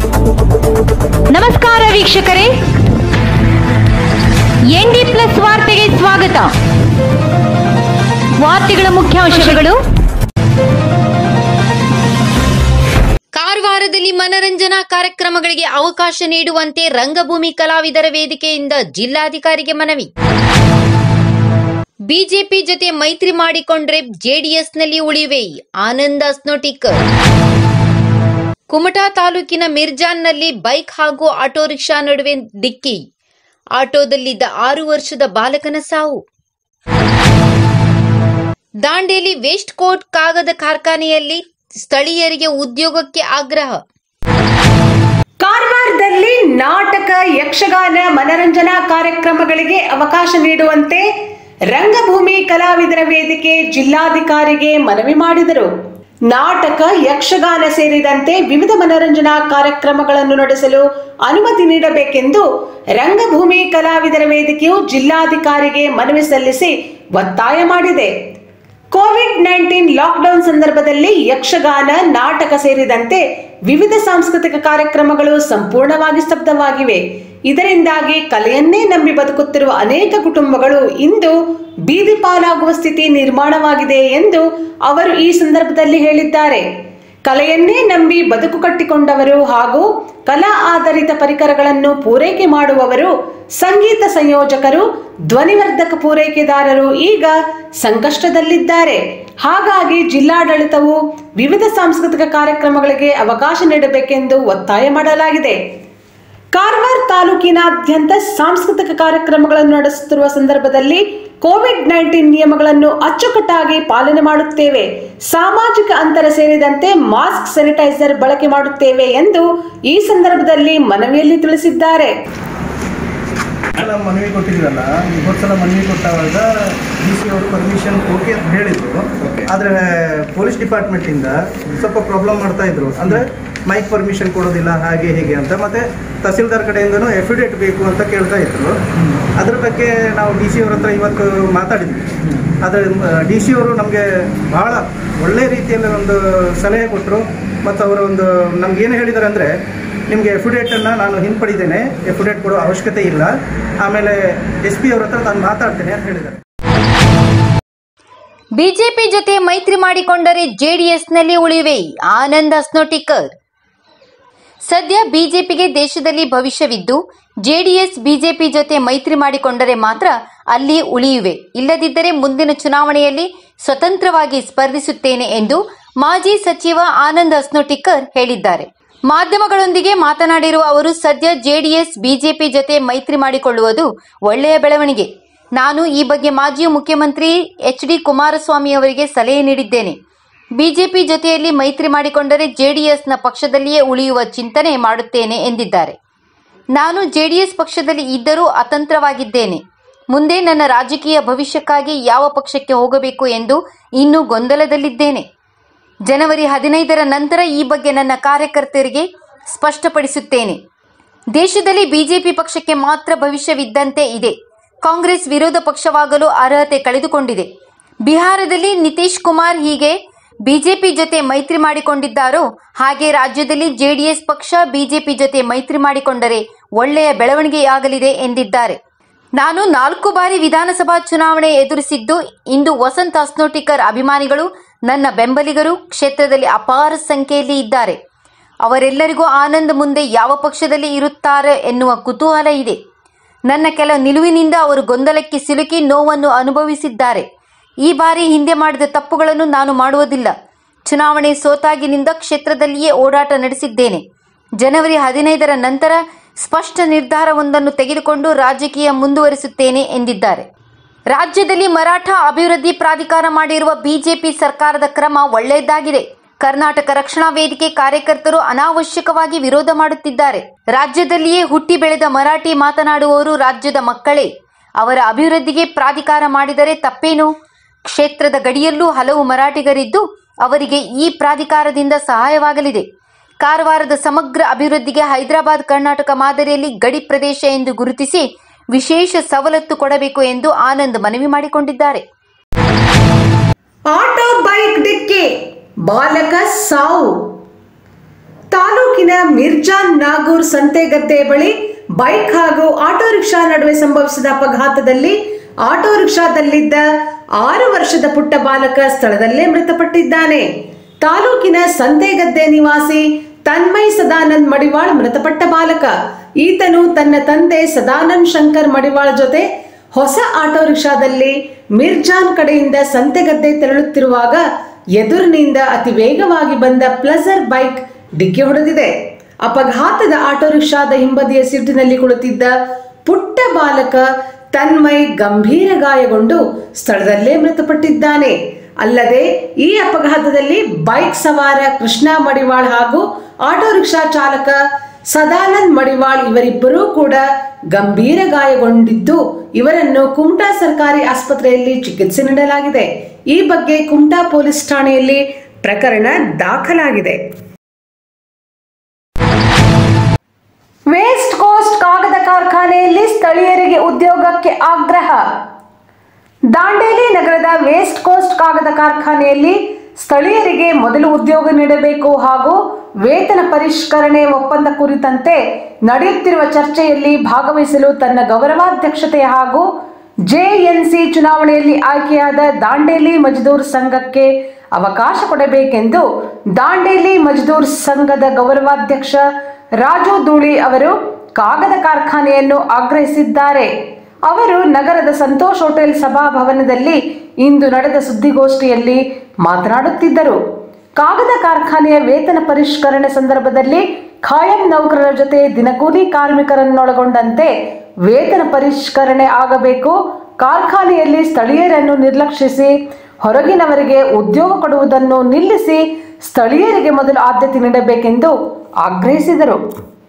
ನಮಸ್ಕಾರ ವೀಕ್ಷಕರೇ ND plus ವಾರ್ತೆಗೆ ಸ್ವಾಗತ ವಾರ್ತೆಗಳ ಮುಖ್ಯಾಂಶಗಳು ಕಾರವಾರದಲ್ಲಿ ಮನರಂಜನಾ ಕಾರ್ಯಕ್ರಮಗಳಿಗೆ ಅವಕಾಶ ನೀಡುವಂತೆ ರಂಗಭೂಮಿ ಕಲಾವಿದರ ವೇದಿಕೆಯಿಂದ ಜಿಲ್ಲಾಧಿಕಾರಿಗೆ ಮನವಿ ಬಿಜೆಪಿ ಜೊತೆ ಮೈತ್ರಿ ಮಾಡಿಕೊಂಡ್ರೆ ಜೆಡಿಎಸ್ನಲ್ಲಿ ಉಳಿವೆ ಆನಂದ ಸ್ನೋಟಿಕರ್ ಕುಮಟಾ ತಾಲೂಕಿನ ಮಿರ್ಜಾನ್ನಲ್ಲಿ ಬೈಕ್ ಹಾಗೂ ಆಟೋ ರಿಕ್ಷಾ ನಡುವೆ ಡಿಕ್ಕಿ ಆಟೋದಲ್ಲಿದ್ದ ಆರು ವರ್ಷದ ಬಾಲಕನ ಸಾವು ದಾಂಡೇಲಿ ವೇಸ್ಟ್ ಕೋಟ್ ಕಾಗದ ಕಾರ್ಖಾನೆಯಲ್ಲಿ ಸ್ಥಳೀಯರಿಗೆ ಉದ್ಯೋಗಕ್ಕೆ ಆಗ್ರಹ ಕಾರವಾರದಲ್ಲಿ ನಾಟಕ ಯಕ್ಷಗಾನ ಮನರಂಜನಾ ಕಾರ್ಯಕ್ರಮಗಳಿಗೆ ಅವಕಾಶ ನೀಡುವಂತೆ ರಂಗಭೂಮಿ ಕಲಾವಿದರ ವೇದಿಕೆ ಜಿಲ್ಲಾಧಿಕಾರಿಗೆ ಮನವಿ ಮಾಡಿದರು ನಾಟಕ ಯಕ್ಷಗಾನ ಸೇರಿದಂತೆ ವಿವಿಧ ಮನರಂಜನಾ ಕಾರ್ಯಕ್ರಮಗಳನ್ನು ನಡೆಸಲು ಅನುಮತಿ ನೀಡಬೇಕೆಂದು ರಂಗಭೂಮಿ ಕಲಾವಿದರ ವೇದಿಕೆಯು ಜಿಲ್ಲಾಧಿಕಾರಿಗೆ ಮನವಿ ಸಲ್ಲಿಸಿ ಒತ್ತಾಯ ಮಾಡಿದೆ ಕೋವಿಡ್ ನೈನ್ಟೀನ್ ಲಾಕ್ಡೌನ್ ಸಂದರ್ಭದಲ್ಲಿ ಯಕ್ಷಗಾನ ನಾಟಕ ಸೇರಿದಂತೆ ವಿವಿಧ ಸಾಂಸ್ಕೃತಿಕ ಕಾರ್ಯಕ್ರಮಗಳು ಸಂಪೂರ್ಣವಾಗಿ ಸ್ತಬ್ಧವಾಗಿವೆ ಇದರಿಂದಾಗಿ ಕಲೆಯನ್ನೇ ನಂಬಿ ಬದುಕುತ್ತಿರುವ ಅನೇಕ ಕುಟುಂಬಗಳು ಇಂದು ಬೀದಿ ಪಾಲಾಗುವ ಸ್ಥಿತಿ ನಿರ್ಮಾಣವಾಗಿದೆ ಎಂದು ಅವರು ಈ ಸಂದರ್ಭದಲ್ಲಿ ಹೇಳಿದ್ದಾರೆ ಕಲೆಯನ್ನೇ ನಂಬಿ ಬದುಕು ಕಟ್ಟಿಕೊಂಡವರು ಹಾಗೂ ಕಲಾ ಆಧಾರಿತ ಪರಿಕರಗಳನ್ನು ಪೂರೈಕೆ ಮಾಡುವವರು ಸಂಗೀತ ಸಂಯೋಜಕರು ಧ್ವನಿವರ್ಧಕ ಪೂರೈಕೆದಾರರು ಈಗ ಸಂಕಷ್ಟದಲ್ಲಿದ್ದಾರೆ ಹಾಗಾಗಿ ಜಿಲ್ಲಾಡಳಿತವು ವಿವಿಧ ಸಾಂಸ್ಕೃತಿಕ ಕಾರ್ಯಕ್ರಮಗಳಿಗೆ ಅವಕಾಶ ನೀಡಬೇಕೆಂದು ಒತ್ತಾಯ ಮಾಡಲಾಗಿದೆ ಕಾರವಾರ ತಾಲೂಕಿನಾದ್ಯಂತ ಸಾಂಸ್ಕೃತಿಕ ಕಾರ್ಯಕ್ರಮಗಳನ್ನು ನಡೆಸುತ್ತಿರುವ ಸಂದರ್ಭದಲ್ಲಿ ಕೋವಿಡ್ ನೈನ್ಟೀನ್ ನಿಯಮಗಳನ್ನು ಅಚ್ಚುಕಟ್ಟಾಗಿ ಪಾಲನೆ ಮಾಡುತ್ತೇವೆ ಸಾಮಾಜಿಕ ಅಂತರ ಸೇರಿದಂತೆ ಮಾಸ್ಕ್ ಸ್ಯಾನಿಟೈಸರ್ ಬಳಕೆ ಮಾಡುತ್ತೇವೆ ಎಂದು ಈ ಸಂದರ್ಭದಲ್ಲಿ ಮನವಿಯಲ್ಲಿ ತಿಳಿಸಿದ್ದಾರೆ ಸಲ ಮನವಿ ಕೊಟ್ಟಿದ್ವಲ್ಲ ಹೋದ ಸಲ ಮನವಿ ಕೊಟ್ಟಾಗ ಡಿ ಸಿ ಅವರು ಪರ್ಮಿಷನ್ ಓಕೆ ಅಂತ ಹೇಳಿದ್ರು ಆದರೆ ಪೊಲೀಸ್ ಡಿಪಾರ್ಟ್ಮೆಂಟಿಂದ ಸ್ವಲ್ಪ ಪ್ರಾಬ್ಲಮ್ ಮಾಡ್ತಾ ಇದ್ರು ಅಂದರೆ ಮೈಕ್ ಪರ್ಮಿಷನ್ ಕೊಡೋದಿಲ್ಲ ಹಾಗೆ ಹೀಗೆ ಅಂತ ಮತ್ತೆ ತಹಸೀಲ್ದಾರ್ ಕಡೆಯಿಂದನೂ ಎಫಿಡೇಟ್ ಬೇಕು ಅಂತ ಕೇಳ್ತಾ ಇದ್ರು ಅದ್ರ ಬಗ್ಗೆ ನಾವು ಡಿ ಸಿ ಅವ್ರ ಹತ್ರ ಇವತ್ತು ಮಾತಾಡಿದ್ವಿ ಆದರೆ ಡಿ ಸಿ ಅವರು ನಮಗೆ ಭಾಳ ಒಳ್ಳೆಯ ರೀತಿಯಲ್ಲಿ ಒಂದು ಸಲಹೆ ಕೊಟ್ಟರು ಮತ್ತು ಅವರು ಒಂದು ನಮ್ಗೆ ಏನು ಹೇಳಿದ್ದಾರೆ ಅಂದರೆ ನಿಮಗೆ ಎಫಿಡೇಟನ್ನು ನಾನು ಹಿಂಪಡಿದ್ದೇನೆ ಎಫಿಡೇಟ್ ಕೊಡೋ ಅವಶ್ಯಕತೆ ಇಲ್ಲ ಆಮೇಲೆ ಎಸ್ ಪಿ ಅವ್ರ ಹತ್ರ ನಾನು ಮಾತಾಡ್ತೇನೆ ಅಂತ ಹೇಳಿದ್ದಾರೆ ಬಿಜೆಪಿ ಜೊತೆ ಮೈತ್ರಿ ಮಾಡಿಕೊಂಡರೆ ಜೆಡಿಎಸ್ನಲ್ಲಿ ಉಳಿವೆ ಆನಂದ್ ಅಸ್ನೋಟಿಕರ್ ಸದ್ಯ ಬಿಜೆಪಿಗೆ ದೇಶದಲ್ಲಿ ಭವಿಷ್ಯವಿದ್ದು ಜೆಡಿಎಸ್ ಬಿಜೆಪಿ ಜೊತೆ ಮೈತ್ರಿ ಮಾಡಿಕೊಂಡರೆ ಮಾತ್ರ ಅಲ್ಲಿ ಉಳಿಯುವೆ ಇಲ್ಲದಿದ್ದರೆ ಮುಂದಿನ ಚುನಾವಣೆಯಲ್ಲಿ ಸ್ವತಂತ್ರವಾಗಿ ಸ್ಪರ್ಧಿಸುತ್ತೇನೆ ಎಂದು ಮಾಜಿ ಸಚಿವ ಆನಂದ್ ಅಸ್ನೋಟಿಕರ್ ಹೇಳಿದ್ದಾರೆ ಮಾಧ್ಯಮಗಳೊಂದಿಗೆ ಮಾತನಾಡಿರುವ ಅವರು ಸದ್ಯ ಜೆಡಿಎಸ್ ಬಿಜೆಪಿ ಜೊತೆ ಮೈತ್ರಿ ಮಾಡಿಕೊಳ್ಳುವುದು ಒಳ್ಳೆಯ ಬೆಳವಣಿಗೆ ನಾನು ಈ ಬಗ್ಗೆ ಮಾಜಿ ಮುಖ್ಯಮಂತ್ರಿ ಎಚ್ ಡಿ ಕುಮಾರಸ್ವಾಮಿ ಅವರಿಗೆ ಸಲಹೆ ನೀಡಿದ್ದೇನೆ ಬಿಜೆಪಿ ಜೊತೆಯಲ್ಲಿ ಮೈತ್ರಿ ಮಾಡಿಕೊಂಡರೆ ಜೆಡಿಎಸ್ನ ಪಕ್ಷದಲ್ಲಿಯೇ ಉಳಿಯುವ ಚಿಂತನೆ ಮಾಡುತ್ತೇನೆ ಎಂದಿದ್ದಾರೆ ನಾನು ಜೆಡಿಎಸ್ ಪಕ್ಷದಲ್ಲಿ ಇದ್ದರೂ ಅತಂತ್ರವಾಗಿದ್ದೇನೆ ಮುಂದೆ ನನ್ನ ರಾಜಕೀಯ ಭವಿಷ್ಯಕ್ಕಾಗಿ ಯಾವ ಪಕ್ಷಕ್ಕೆ ಹೋಗಬೇಕು ಎಂದು ಇನ್ನೂ ಗೊಂದಲದಲ್ಲಿದ್ದೇನೆ ಜನವರಿ ಹದಿನೈದರ ನಂತರ ಈ ಬಗ್ಗೆ ನನ್ನ ಕಾರ್ಯಕರ್ತರಿಗೆ ಸ್ಪಷ್ಟಪಡಿಸುತ್ತೇನೆ ದೇಶದಲ್ಲಿ ಬಿಜೆಪಿ ಪಕ್ಷಕ್ಕೆ ಮಾತ್ರ ಭವಿಷ್ಯವಿದ್ದಂತೆ ಇದೆ ಕಾಂಗ್ರೆಸ್ ವಿರೋಧ ಪಕ್ಷವಾಗಲು ಅರ್ಹತೆ ಕಳೆದುಕೊಂಡಿದೆ ಬಿಹಾರದಲ್ಲಿ ನಿತೀಶ್ ಕುಮಾರ್ ಹೀಗೆ ಬಿಜೆಪಿ ಜೊತೆ ಮೈತ್ರಿ ಮಾಡಿಕೊಂಡಿದ್ದಾರೋ ಹಾಗೆ ರಾಜ್ಯದಲ್ಲಿ ಜೆಡಿಎಸ್ ಪಕ್ಷ ಬಿಜೆಪಿ ಜೊತೆ ಮೈತ್ರಿ ಮಾಡಿಕೊಂಡರೆ ಒಳ್ಳೆಯ ಬೆಳವಣಿಗೆಯಾಗಲಿದೆ ಎಂದಿದ್ದಾರೆ ನಾನು ನಾಲ್ಕು ಬಾರಿ ವಿಧಾನಸಭಾ ಚುನಾವಣೆ ಎದುರಿಸಿದ್ದು ಇಂದು ವಸಂತ್ ಅಸ್ನೋಟಿಕರ್ ಅಭಿಮಾನಿಗಳು ನನ್ನ ಬೆಂಬಲಿಗರು ಕ್ಷೇತ್ರದಲ್ಲಿ ಅಪಾರ ಸಂಖ್ಯೆಯಲ್ಲಿ ಇದ್ದಾರೆ ಅವರೆಲ್ಲರಿಗೂ ಆನಂದ್ ಮುಂದೆ ಯಾವ ಪಕ್ಷದಲ್ಲಿ ಇರುತ್ತಾರೆ ಎನ್ನುವ ಕುತೂಹಲ ಇದೆ ನನ್ನ ಕೆಲ ನಿಲುವಿನಿಂದ ಅವರು ಗೊಂದಲಕ್ಕೆ ಸಿಲುಕಿ ನೋವನ್ನು ಅನುಭವಿಸಿದ್ದಾರೆ ಈ ಬಾರಿ ಹಿಂದೆ ಮಾಡಿದ ತಪ್ಪುಗಳನ್ನು ನಾನು ಮಾಡುವುದಿಲ್ಲ ಚುನಾವಣೆ ಸೋತಾಗಿನಿಂದ ಕ್ಷೇತ್ರದಲ್ಲಿಯೇ ಓಡಾಟ ನಡೆಸಿದ್ದೇನೆ ಜನವರಿ ಹದಿನೈದರ ನಂತರ ಸ್ಪಷ್ಟ ನಿರ್ಧಾರವೊಂದನ್ನು ತೆಗೆದುಕೊಂಡು ರಾಜಕೀಯ ಮುಂದುವರಿಸುತ್ತೇನೆ ಎಂದಿದ್ದಾರೆ ರಾಜ್ಯದಲ್ಲಿ ಮರಾಠ ಅಭಿವೃದ್ಧಿ ಪ್ರಾಧಿಕಾರ ಮಾಡಿರುವ ಬಿಜೆಪಿ ಸರ್ಕಾರದ ಕ್ರಮ ಒಳ್ಳೆಯದಾಗಿದೆ ಕರ್ನಾಟಕ ರಕ್ಷಣಾ ವೇದಿಕೆ ಕಾರ್ಯಕರ್ತರು ಅನಾವಶ್ಯಕವಾಗಿ ವಿರೋಧ ಮಾಡುತ್ತಿದ್ದಾರೆ ರಾಜ್ಯದಲ್ಲಿಯೇ ಹುಟ್ಟಿ ಬೆಳೆದ ಮರಾಠಿ ಮಾತನಾಡುವವರು ರಾಜ್ಯದ ಮಕ್ಕಳೇ ಅವರ ಅಭಿವೃದ್ಧಿಗೆ ಪ್ರಾಧಿಕಾರ ಮಾಡಿದರೆ ತಪ್ಪೇನು ಕ್ಷೇತ್ರದ ಗಡಿಯಲ್ಲೂ ಹಲವು ಮರಾಠಿಗರಿದ್ದು ಅವರಿಗೆ ಈ ಪ್ರಾಧಿಕಾರದಿಂದ ಸಹಾಯವಾಗಲಿದೆ ಕಾರವಾರದ ಸಮಗ್ರ ಅಭಿವೃದ್ಧಿಗೆ ಹೈದರಾಬಾದ್ ಕರ್ನಾಟಕ ಮಾದರಿಯಲ್ಲಿ ಗಡಿ ಪ್ರದೇಶ ಎಂದು ಗುರುತಿಸಿ ವಿಶೇಷ ಸವಲತ್ತು ಕೊಡಬೇಕು ಎಂದು ಆನಂದ್ ಮನವಿ ಮಾಡಿಕೊಂಡಿದ್ದಾರೆ ಆಟೋ ಬೈಕ್ ಡಿಕ್ಕಿ ಬಾಲಕ ಸಾವು ತಾಲೂಕಿನ ಮಿರ್ಜಾನ್ ನಾಗೂರ್ ಸಂತೆಗದ್ದೆ ಬಳಿ ಬೈಕ್ ಹಾಗೂ ಆಟೋ ರಿಕ್ಷಾ ನಡುವೆ ಸಂಭವಿಸಿದ ಅಪಘಾತದಲ್ಲಿ ಆಟೋ ರಿಕ್ಷಾದಲ್ಲಿದ್ದ ಆರು ವರ್ಷದ ಪುಟ್ಟ ಬಾಲಕ ಸ್ಥಳದಲ್ಲೇ ಮೃತಪಟ್ಟಿದ್ದಾನೆ ತಾಲೂಕಿನ ಸಂತೆಗದ್ದೆ ನಿವಾಸಿ ತನ್ಮಯ್ ಸದಾನಂದ್ ಮಡಿವಾಳ್ ಮೃತಪಟ್ಟ ಬಾಲಕ ಈತನು ತನ್ನ ತಂದೆ ಸದಾನಂದ್ ಶಂಕರ್ ಮಡಿವಾಳ್ ಜೊತೆ ಹೊಸ ಆಟೋ ರಿಕ್ಷಾದಲ್ಲಿ ಮಿರ್ಜಾನ್ ಕಡೆಯಿಂದ ಸಂತೆಗದ್ದೆ ತೆರಳುತ್ತಿರುವಾಗ ಎದುರಿನಿಂದ ಅತಿ ವೇಗವಾಗಿ ಬಂದ ಪ್ಲಸರ್ ಬೈಕ್ ಡಿಕ್ಕಿ ಹೊಡೆದಿದೆ ಅಪಘಾತದ ಆಟೋ ರಿಕ್ಷಾದ ಹಿಂಬದಿಯ ಸೀಟಿನಲ್ಲಿ ಕುಳಿತಿದ್ದ ಪುಟ್ಟ ಬಾಲಕ ತನ್ಮಯ್ ಗಂಭೀರ ಗಾಯಗೊಂಡು ಸ್ಥಳದಲ್ಲೇ ಮೃತಪಟ್ಟಿದ್ದಾನೆ ಅಲ್ಲದೆ ಈ ಅಪಘಾತದಲ್ಲಿ ಬೈಕ್ ಸವಾರ ಕೃಷ್ಣ ಮಡಿವಾಳ್ ಹಾಗೂ ಆಟೋ ರಿಕ್ಷಾ ಚಾಲಕ ಸದಾನಂದ್ ಮಡಿವಾಳ್ ಇವರಿಬ್ಬರೂ ಕೂಡ ಗಂಭೀರ ಗಾಯಗೊಂಡಿದ್ದು ಇವರನ್ನು ಕುಮಟಾ ಸರ್ಕಾರಿ ಆಸ್ಪತ್ರೆಯಲ್ಲಿ ಚಿಕಿತ್ಸೆ ನೀಡಲಾಗಿದೆ ಈ ಬಗ್ಗೆ ಕುಮಟಾ ಪೊಲೀಸ್ ಠಾಣೆಯಲ್ಲಿ ಪ್ರಕರಣ ದಾಖಲಾಗಿದೆ ವೇಸ್ಟ್ ಕೋಸ್ಟ್ ಕಾಗದ ಕಾರ್ಖಾನೆಯಲ್ಲಿ ಸ್ಥಳೀಯರಿಗೆ ಉದ್ಯೋಗಕ್ಕೆ ಆಗ್ರಹ ದಾಂಡೇಲಿ ನಗರದ ವೇಸ್ಟ್ ಕೋಸ್ಟ್ ಕಾಗದ ಕಾರ್ಖಾನೆಯಲ್ಲಿ ಸ್ಥಳೀಯರಿಗೆ ಮೊದಲು ಉದ್ಯೋಗ ನೀಡಬೇಕು ಹಾಗೂ ವೇತನ ಪರಿಷ್ಕರಣೆ ಒಪ್ಪಂದ ಕುರಿತಂತೆ ನಡೆಯುತ್ತಿರುವ ಚರ್ಚೆಯಲ್ಲಿ ಭಾಗವಹಿಸಲು ತನ್ನ ಗೌರವಾಧ್ಯಕ್ಷತೆ ಹಾಗೂ ಜೆಎನ್ಸಿ ಚುನಾವಣೆಯಲ್ಲಿ ಆಯ್ಕೆಯಾದ ದಾಂಡೇಲಿ ಮಜ್ದೂರ್ ಸಂಘಕ್ಕೆ ಅವಕಾಶ ಕೊಡಬೇಕೆಂದು ದಾಂಡೇಲಿ ಮಜ್ದೂರ್ ಸಂಘದ ಗೌರವಾಧ್ಯಕ್ಷ ರಾಜು ಧೂಳಿ ಅವರು ಕಾಗದ ಕಾರ್ಖಾನೆಯನ್ನು ಆಗ್ರಹಿಸಿದ್ದಾರೆ ಅವರು ನಗರದ ಸಂತೋಷ್ ಹೋಟೆಲ್ ಸಭಾಭವನದಲ್ಲಿ ಇಂದು ನಡೆದ ಸುದ್ದಿಗೋಷ್ಠಿಯಲ್ಲಿ ಮಾತನಾಡುತ್ತಿದ್ದರು ಕಾಗದ ಕಾರ್ಖಾನೆಯ ವೇತನ ಪರಿಷ್ಕರಣೆ ಸಂದರ್ಭದಲ್ಲಿ ಖಾಯಂ ನೌಕರರ ಜೊತೆ ದಿನಕೂಲಿ ಕಾರ್ಮಿಕರನ್ನೊಳಗೊಂಡಂತೆ ವೇತನ ಪರಿಷ್ಕರಣೆ ಆಗಬೇಕು ಕಾರ್ಖಾನೆಯಲ್ಲಿ ಸ್ಥಳೀಯರನ್ನು ನಿರ್ಲಕ್ಷಿಸಿ ಹೊರಗಿನವರಿಗೆ ಉದ್ಯೋಗ ಕೊಡುವುದನ್ನು ನಿಲ್ಲಿಸಿ ಸ್ಥಳೀಯರಿಗೆ ಮೊದಲು ಆದ್ಯತೆ ನೀಡಬೇಕೆಂದು ಆಗ್ರಹಿಸಿದರು